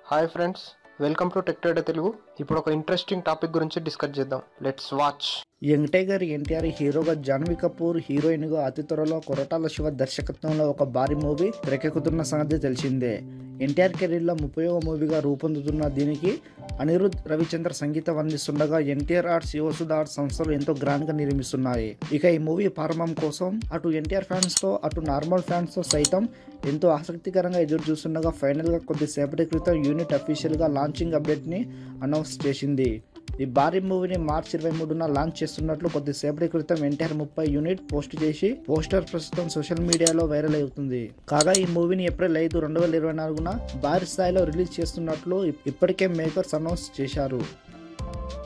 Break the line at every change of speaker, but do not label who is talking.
hi friends welcome to tech trader Telugu ఇప్పుడు ఒక interesting topic గురించి డిస్కస్ చేద్దాం let's watch
young tiger NTR హీరోగా జాన్వీ కపూర్ హీరోయిన్ గా అతి త్వరలో కొరటాల శివ దర్శకత్వంలో ఒక భారీ మూవీ తెరకెక్కుతున్న సంగతి తెలిసిందే ఎన్టీఆర్ కెరీర్లో ముప్పైవ మూవీగా రూపొందుతున్న దీనికి అనిరుద్ రవిచంద్ర సంగీతం అందిస్తుండగా ఎన్టీఆర్ ఆర్ట్స్ యువసుధ ఆర్ట్స్ సంస్థలు ఎంతో గ్రాండ్ గా నిర్మిస్తున్నాయి ఇక ఈ మూవీ ప్రారంభం కోసం అటు ఎన్టీఆర్ ఫ్యాన్స్ తో అటు నార్మల్ ఫ్యాన్స్ తో సైతం ఎంతో ఆసక్తికరంగా ఎదురు చూస్తుండగా ఫైనల్ గా కొద్దిసేపటి క్రితం యూనిట్ అఫీషియల్ గా లాంచింగ్ అప్డేట్ ని అనౌన్స్ చేసింది ఈ భారీ మూవీని మార్చి ఇరవై మూడున లాంచ్ చేస్తున్నట్లు కొద్దిసేపటి క్రితం ఎన్టీఆర్ ముప్పై యూనిట్ పోస్ట్ చేసి పోస్టర్ ప్రస్తుతం సోషల్ మీడియాలో వైరల్ అవుతుంది కాగా ఈ మూవీని ఏప్రిల్ ఐదు రెండు వేల ఇరవై నాలుగున భారీ స్థాయిలో రిలీజ్ చేస్తున్నట్లు ఇప్పటికే మేకర్స్ అనౌన్స్ చేశారు